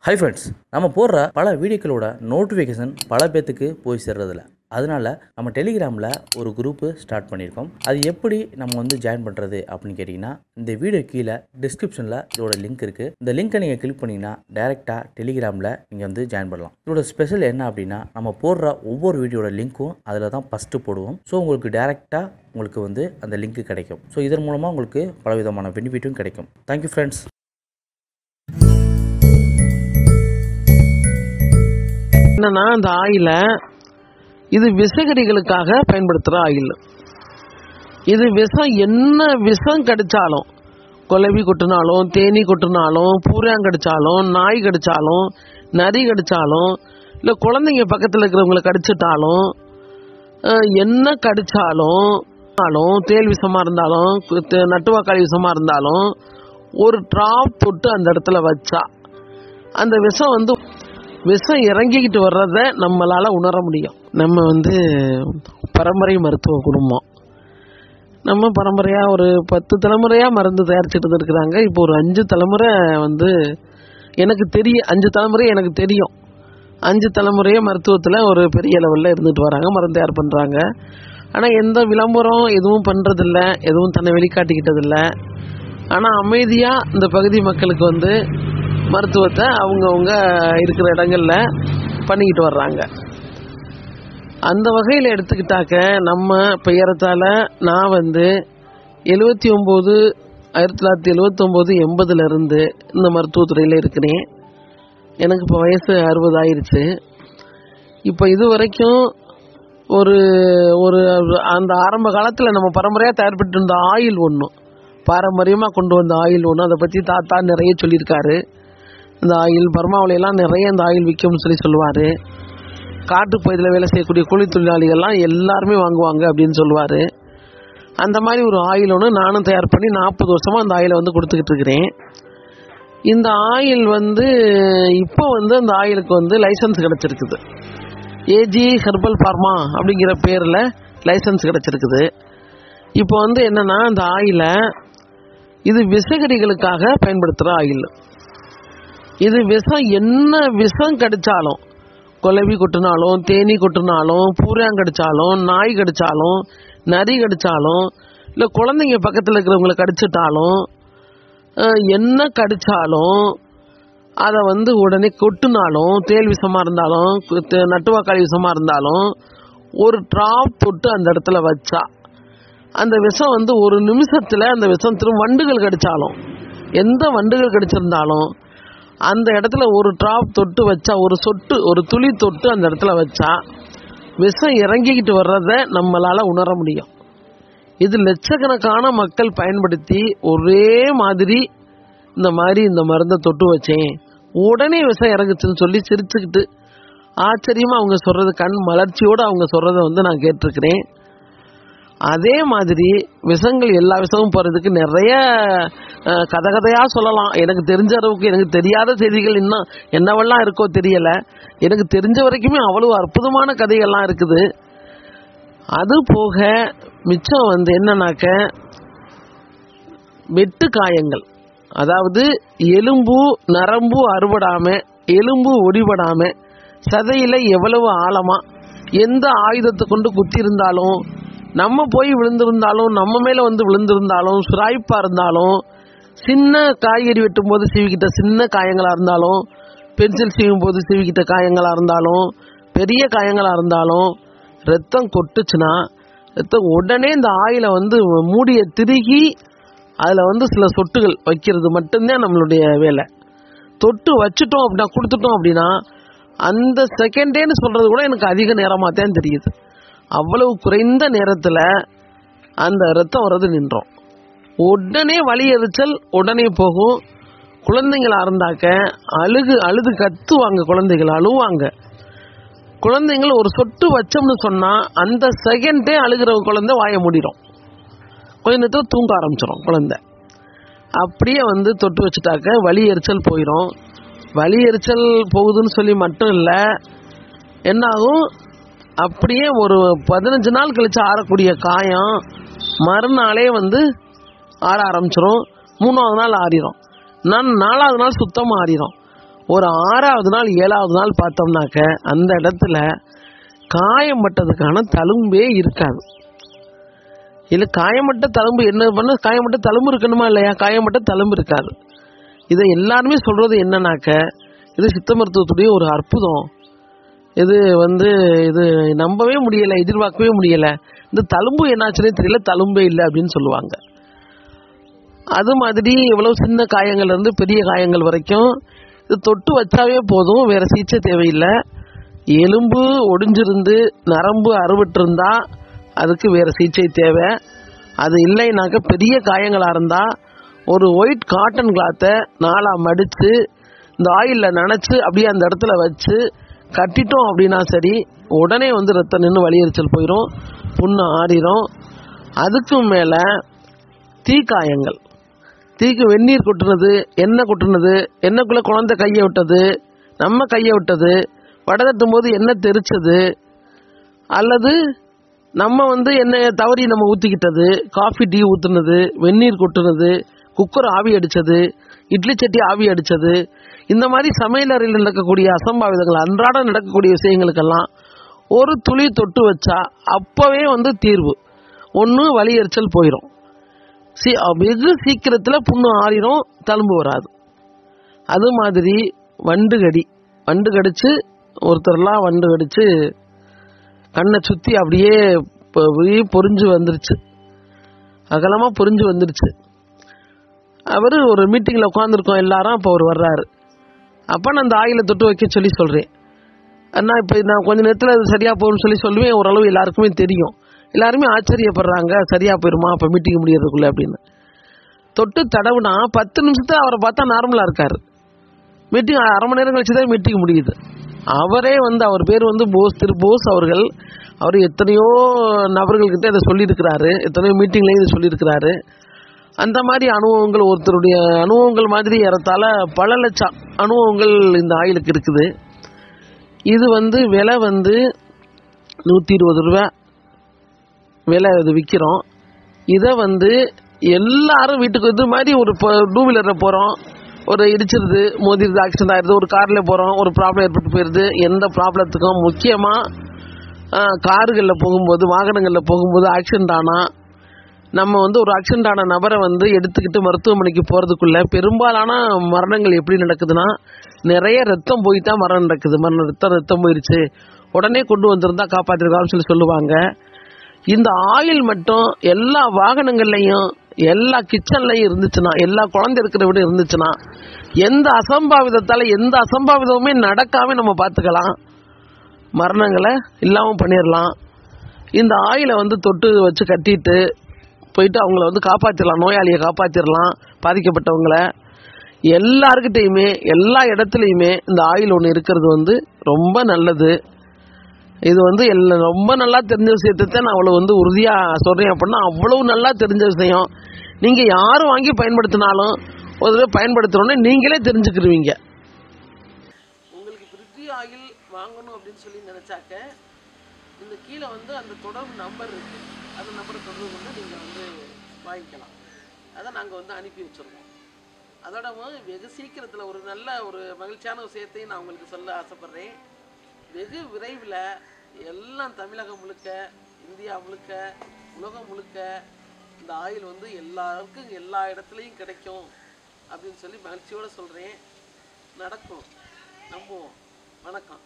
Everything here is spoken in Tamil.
ஹை ஃப்ரெண்ட்ஸ் நம்ம போடுற பல வீடியோக்களோட நோட்டிஃபிகேஷன் பல பேத்துக்கு போய் சேர்றதில்ல அதனால நம்ம டெலிகிராமில் ஒரு குரூப்பு ஸ்டார்ட் பண்ணியிருக்கோம் அது எப்படி நம்ம வந்து ஜாயின் பண்ணுறது அப்படின்னு கேட்டிங்கன்னா இந்த வீடியோ கீழே டிஸ்கிரிப்ஷனில் இதோட லிங்க் இருக்குது இந்த லிங்க்கை நீங்கள் கிளிக் பண்ணிங்கன்னா டேரெக்டாக டெலிகிராமில் நீங்கள் வந்து ஜாயின் பண்ணலாம் இதோட ஸ்பெஷல் என்ன அப்படின்னா நம்ம போடுற ஒவ்வொரு வீடியோட லிங்க்கும் அதில் தான் ஃபஸ்ட்டு போடுவோம் ஸோ உங்களுக்கு டேரெக்டாக உங்களுக்கு வந்து அந்த லிங்க் கிடைக்கும் ஸோ இதன் மூலமாக உங்களுக்கு பலவிதமான பெனிஃபிட்டும் கிடைக்கும் தேங்க்யூ ஃப்ரெண்ட்ஸ் என்னன்னா அந்த ஆயில இது விஷகடிகளுக்காக பயன்படுத்துகிற ஆயில் இது விஷம் என்ன விஷம் கடிச்சாலும் குலவி கொட்டினாலும் தேனி கொட்டினாலும் பூரான் கடிச்சாலும் நாய் கடிச்சாலும் நரி கடிச்சாலும் இல்லை குழந்தைங்க பக்கத்தில் இருக்கிறவங்களை கடிச்சிட்டாலும் அஹ், என்ன கடிச்சாலும் ஆலும், தேல் விஷமாக இருந்தாலும் கு- தே- நட்டுவாக்காளி விஷமாக இருந்தாலும் ஒரு ட்ராப் தொட்டு அந்த இடத்துல வச்சா அந்த விஷம் வந்து விஷம் இறங்கிக்கிட்டு வர்றத நம்மளால உணர முடியும் நம்ம வந்து பரம்பரை மருத்துவ குடும்பம் நம்ம பரம்பரையா ஒரு பத்து தலைமுறையா மருந்து தயாரிச்சுட்டு இருக்கிறாங்க இப்போ ஒரு அஞ்சு தலைமுறை வந்து எனக்கு தெரியும் அஞ்சு தலைமுறை எனக்கு தெரியும் அஞ்சு தலைமுறையே மருத்துவத்தில் ஒரு பெரிய லெவலில் இருந்துட்டு வராங்க மருந்து தயார் பண்ணுறாங்க ஆனால் எந்த விளம்பரம் எதுவும் பண்ணுறதில்ல எதுவும் தன்னை வெளிக்காட்டிக்கிட்டதில்ல ஆனால் அமைதியாக இந்த பகுதி மக்களுக்கு வந்து மருத்துவத்தை அவங்கவுங்க இருக்கிற இடங்கள்ல பண்ணிக்கிட்டு வர்றாங்க அந்த வகையில் எடுத்துக்கிட்டாக்க நம்ம பெயரத்தால் நான் வந்து எழுபத்தி ஒம்பது ஆயிரத்தி தொள்ளாயிரத்தி எழுபத்தொம்போது எண்பதுலேருந்து இந்த மருத்துவத்துறையில் இருக்கிறேன் எனக்கு இப்போ வயசு அறுபது ஆயிருச்சு இப்போ இது வரைக்கும் ஒரு ஒரு அந்த ஆரம்ப காலத்தில் நம்ம பரம்பரையாக தயார்பட்டு இருந்த ஆயில் ஒன்று பாரம்பரியமாக கொண்டு வந்த ஆயில் ஒன்று அதை பற்றி தாத்தா நிறைய சொல்லியிருக்காரு இந்த ஆயில் பர்மாவுல எல்லாம் நிறைய இந்த ஆயில் விற்கும்னு சொல்லி சொல்லுவார் காட்டுப்பகுதியில் வேலை செய்யக்கூடிய கூலி தொழிலாளிகள்லாம் எல்லாருமே வாங்குவாங்க அப்படின்னு சொல்லுவார் அந்த மாதிரி ஒரு ஆயில் ஒன்று நானும் தயார் பண்ணி நாற்பது வருஷமாக அந்த ஆயிலை வந்து கொடுத்துக்கிட்டு இருக்கிறேன் இந்த ஆயில் வந்து இப்போ வந்து அந்த ஆயிலுக்கு வந்து லைசன்ஸ் கிடச்சிருக்குது ஏஜி ஹெர்பல் ஃபார்மா அப்படிங்கிற பேரில் லைசன்ஸ் கிடச்சிருக்குது இப்போ வந்து என்னென்னா அந்த ஆயிலை இது விஷகடிகளுக்காக பயன்படுத்துகிற ஆயில் இது விஷம் என்ன விஷம் கடிச்சாலும் குலவி கொட்டினாலும் தேனி கொட்டினாலும் பூரான் கடிச்சாலும் நாய் கடிச்சாலும் நரி கடிச்சாலும் இல்லை குழந்தைங்க பக்கத்தில் இருக்கிறவங்களை கடிச்சிட்டாலும் அஹ், என்ன கடிச்சாலும் அதை வந்து உடனே கொட்டினாலும் தேல் விஷமாக இருந்தாலும் கு- தே- நட்டுவாக்காளி விஷமாக இருந்தாலும் ஒரு ட்ராப் தொட்டு அந்த இடத்துல வச்சா அந்த விஷம் வந்து ஒரு நிமிஷத்தில் அந்த விஷம் திரும்ப வண்டுகள் கடிச்சாலும் எந்த வண்டுகள் கடிச்சிருந்தாலும் அந்த இடத்துல ஒரு ட்ராப் தொட்டு வச்சா ஒரு சொட்டு ஒரு துளி தொட்டு அந்த இடத்துல வச்சா விஷம் இறங்கிக்கிட்டு வர்றத நம்மளால உணர முடியும் இது லட்சக்கணக்கான மக்கள் பயன்படுத்தி ஒரே மாதிரி இந்த மாதிரி இந்த மருந்தை தொட்டு வச்சேன் உடனே விஷம் இறங்குச்சுன்னு சொல்லி சிரிச்சுக்கிட்டு ஆச்சரியமா அவங்க சொல்றது கண் மலர்ச்சியோட அவங்க சொல்றத வந்து நான் கேட்டிருக்கிறேன் அதே மாதிரி விஷங்கள் எல்லா விஷமும் போகிறதுக்கு நிறைய அஹ், கதை கதையாக சொல்லலாம் எனக்கு தெரிஞ்ச அளவுக்கு எனக்கு தெரியாத செய்திகள் இன்னும் என்னவெல்லாம் இருக்கோ தெரியல எனக்கு தெரிஞ்ச வரைக்குமே அவ்வளவு அற்புதமான கதைகள்லாம் இருக்குது அது போக மிச்சம் வந்து என்னன்னாக்க வெட்டு காயங்கள் அதாவது எலும்பு நரம்பு அறுபடாம எலும்பு ஒடிபடாம சதையில எவ்வளவு ஆழமா எந்த ஆயுதத்தை கொண்டு குத்தி இருந்தாலும் நம்ம போய் விழுந்திருந்தாலும் நம்ம மேல வந்து விழுந்திருந்தாலும் சுராய்ப்பா இருந்தாலும் சின்ன காய்கறி வெட்டும் போது சீவிக்கிட்ட சின்ன காயங்களா இருந்தாலும் பென்சில் சீவும் போது சீவிக்கிட்ட காயங்களா இருந்தாலும் பெரிய காயங்களா இருந்தாலும் ரத்தம் கொட்டுச்சுன்னா ரத்தம் உடனே இந்த ஆயிலை வந்து மூடிய திருகி அதில் வந்து சில சொட்டுகள் வைக்கிறது மட்டும்தான் நம்மளுடைய வேலை தொட்டு வச்சுட்டோம் அப்படின்னா கொடுத்துட்டோம் அப்படின்னா அந்த செகண்டேன்னு சொல்றது கூட எனக்கு அதிக நேரமாக தான் தெரியுது அவ்வளவு குறைந்த நேரத்தில் அந்த ரத்தம் வர்றது நின்றோம் உடனே வலி எரிச்சல் உடனே போகும் குழந்தைங்களா இருந்தாக்க அழுகு அழுது கத்துவாங்க குழந்தைகள் அழுவாங்க குழந்தைங்கள் ஒரு சொட்டு வச்சோம்னு சொன்னா அந்த செகண்டே அழுகிற குழந்தை வாய மூடிடும் கொஞ்ச நேரத்தில் தூங்க ஆரம்பிச்சிடும் குழந்தை அப்படியே வந்து தொட்டு வச்சுட்டாக்க வலி எரிச்சல் போயிடும் வலி எரிச்சல் போகுதுன்னு சொல்லி மட்டும் இல்லை என்னாகும் அப்படியே ஒரு பதினஞ்சு நாள் கழிச்சு ஆறக்கூடிய காயம் மறுநாளே வந்து ஆற ஆரம்பிச்சிரும் மூணாவது நாள் ஆறிடும் நான் நாலாவது நாள் சுத்தமாக ஆறிடும் ஒரு ஆறாவது நாள் ஏழாவது நாள் பார்த்தோம்னாக்க அந்த இடத்துல காயம்பட்டதுக்கான தழும்பே இருக்காது இல்லை காயம்பட்ட தழும்பு என்ன பண்ண காயம்பட்ட தழும்பு இருக்கணுமா இல்லையா காயம்பட்ட தழும்பு இருக்காது இதை எல்லாருமே சொல்றது என்னன்னாக்க இது சித்த மருத்துவத்துடைய ஒரு அற்புதம் இது வந்து இது நம்பவே முடியல எதிர்பார்க்கவே முடியல இந்த தழும்பு என்னாச்சுன்னே தெரியல தழும்பே இல்லை அப்படின்னு சொல்லுவாங்க அது மாதிரி எவ்வளவு சின்ன காயங்கள்ல இருந்து பெரிய காயங்கள் வரைக்கும் இது தொட்டு வச்சாவே போதும் வேற சிகிச்சை தேவையில்லை எலும்பு ஒடிஞ்சிருந்து நரம்பு அறுபட்டிருந்தா அதுக்கு வேற சிகிச்சை தேவை அது இல்லைனாக்க பெரிய காயங்களா இருந்தா ஒரு ஒயிட் காட்டன் கிளாத்தை நாலா மடிச்சு இந்த ஆயில்ல நனைச்சு அப்படியே அந்த இடத்துல வச்சு கட்டிட்டோம் அப்படின்னா சரி உடனே வந்து ரத்தம் நின்று வலி எரிச்சல் போயிடும் புண்ணு ஆறிடும் அதுக்கும் மேல தீக்காயங்கள் தீக்கு வெந்நீர் கொட்டுனது எண்ணெய் கொட்டுனது எண்ணெய்க்குள்ள குழந்தை கையை விட்டது நம்ம கையை விட்டது வடை தட்டும் போது எண்ணெய் தெரிச்சது அல்லது நம்ம வந்து எண்ணெயை தவறி நம்ம ஊற்றிக்கிட்டது காஃபி டீ ஊற்றுனது வெந்நீர் கொட்டுனது குக்கர் ஆவி அடித்தது இட்லி சட்டி ஆவி அடித்தது இந்த மாதிரி சமையல் அறையில் நடக்கக்கூடிய அசம்பாவிதங்கள் அன்றாடம் நடக்கக்கூடிய விஷயங்களுக்கெல்லாம் ஒரு துளி தொட்டு வச்சா அப்போவே வந்து தீர்வு ஒன்று வலி எரிச்சல் போயிடும் சி வெகு சீக்கிரத்தில் புண்ணு ஆறிடும் தழும்பு வராது அது மாதிரி வண்டு கடி வண்டு கடிச்சு ஒருத்தர்லாம் வண்டு கடிச்சு கண்ணை சுற்றி அப்படியே பொ- அப்படியே பொறிஞ்சு வந்துருச்சு அகலமாக பொறிஞ்சு வந்துருச்சு அவர் ஒரு மீட்டிங்கில் உட்காந்துருக்கோம் எல்லாரும் அப்போ அவர் வர்றாரு அப்போ நான் அந்த ஆயிலை தொட்டு வைக்க சொல்லி சொல்கிறேன் அண்ணா இப்போ நான் கொஞ்ச நேரத்தில் அது சரியாக போகும்னு சொல்லி சொல்லுவேன் ஓரளவு எல்லாருக்குமே தெரியும் எல்லாருமே ஆச்சரியப்படுறாங்க சரியாக போயிருமா அப்போ மீட்டிங் முடியறதுக்குள்ள அப்படின்னு தொட்டு தடவுனா பத்து நிமிஷத்துல அவரை பார்த்தா நார்மலாக இருக்காரு மீட்டிங் அரை மணி நேரம் கழிச்சு தான் மீட்டிங் முடியுது அவரே வந்து அவர் பேர் வந்து போஸ் திரு போஸ் அவர்கள் அவர் எத்தனையோ நபர்கள்கிட்ட இதை சொல்லியிருக்கிறாரு எத்தனையோ மீட்டிங்லேயும் இதை சொல்லியிருக்கிறாரு அந்த மாதிரி அனுபவங்கள் ஒருத்தருடைய அனுபவங்கள் மாதிரி ஏறத்தாழ பல லட்சம் அனுபவங்கள் இந்த ஆயிலுக்கு இருக்குது இது வந்து விலை வந்து நூற்றி இருபது ரூபா விலை இது விற்கிறோம் இதை வந்து எல்லாரும் வீட்டுக்கு இது மாதிரி ஒரு டூ வீலரில் போகிறோம் ஒரு இடிச்சிருது மோதிருது ஆக்சிடென்ட் ஆயிடுது ஒரு காரில் போகிறோம் ஒரு ப்ராப்ளம் ஏற்பட்டு போயிடுது எந்த ப்ராப்ளத்துக்கும் முக்கியமாக காருகளில் போகும்போது வாகனங்களில் போகும்போது ஆக்சிடென்ட் ஆனால் நம்ம வந்து ஒரு ஆக்சிடென்ட் ஆன நபரை வந்து எடுத்துக்கிட்டு மருத்துவமனைக்கு போகிறதுக்குள்ள பெரும்பாலான மரணங்கள் எப்படி நடக்குதுன்னா நிறைய ரத்தம் போய் தான் மரணம் நடக்குது மரணம் ரத்தம் ரத்தம் போயிருச்சு உடனே கொண்டு வந்திருந்தா காப்பாற்றிருக்கான்னு சொல்லி சொல்லுவாங்க இந்த ஆயில் மட்டும் எல்லா வாகனங்கள்லையும் எல்லா கிச்சன்லையும் இருந்துச்சுன்னா எல்லா குழந்தை இருக்கிற விட இருந்துச்சுன்னா எந்த அசம்பாவிதத்தால எந்த அசம்பாவிதமுமே நடக்காம நம்ம பார்த்துக்கலாம் மரணங்களை இல்லாமல் பண்ணிடலாம் இந்த ஆயிலை வந்து தொட்டு வச்சு கட்டிட்டு போயிட்டு அவங்கள வந்து காப்பாற்றிடலாம் நோயாளியை காப்பாற்றிடலாம் பாதிக்கப்பட்டவங்கள எல்லாருக்கிட்டையுமே எல்லா இடத்துலையுமே இந்த ஆயில் ஒன்று இருக்கிறது வந்து ரொம்ப நல்லது இது வந்து எல்லா ரொம்ப நல்லா தெரிஞ்ச விஷயத்தை நான் அவ்வளோ வந்து உறுதியாக சொல்கிறேன் அப்படின்னா அவ்வளவு நல்லா தெரிஞ்ச விஷயம் நீங்கள் யாரும் வாங்கி பயன்படுத்தினாலும் ஒரு தடவை பயன்படுத்துகிறோன்னே நீங்களே தெரிஞ்சுக்கிருவீங்க உங்களுக்கு பிரிட்ஜி ஆயில் வாங்கணும் அப்படின்னு சொல்லி நினச்சாக்க இந்த கீழே வந்து அந்த தொடர்பு நம்பர் இருக்கு அந்த நம்பரை தொடர்பு கொண்டு நீங்கள் வந்து வாங்கிக்கலாம் அதை நாங்கள் வந்து அனுப்பி வச்சிருவோம் அதோட மு- வெகு சீக்கிரத்தில் ஒரு நல்ல ஒரு மகிழ்ச்சியான விஷயத்தையும் நான் உங்களுக்கு சொல்ல ஆசைப்படுறேன் வெகு விரைவில் எல்லாம் தமிழகம் முழுக்க இந்தியா முழுக்க உலகம் முழுக்க இந்த ஆயில் வந்து எல்லாருக்கும் எல்லா இடத்துலையும் கிடைக்கும் அப்படின்னு சொல்லி மகிழ்ச்சியோடு சொல்கிறேன் நடக்கும் நம்புவோம் வணக்கம்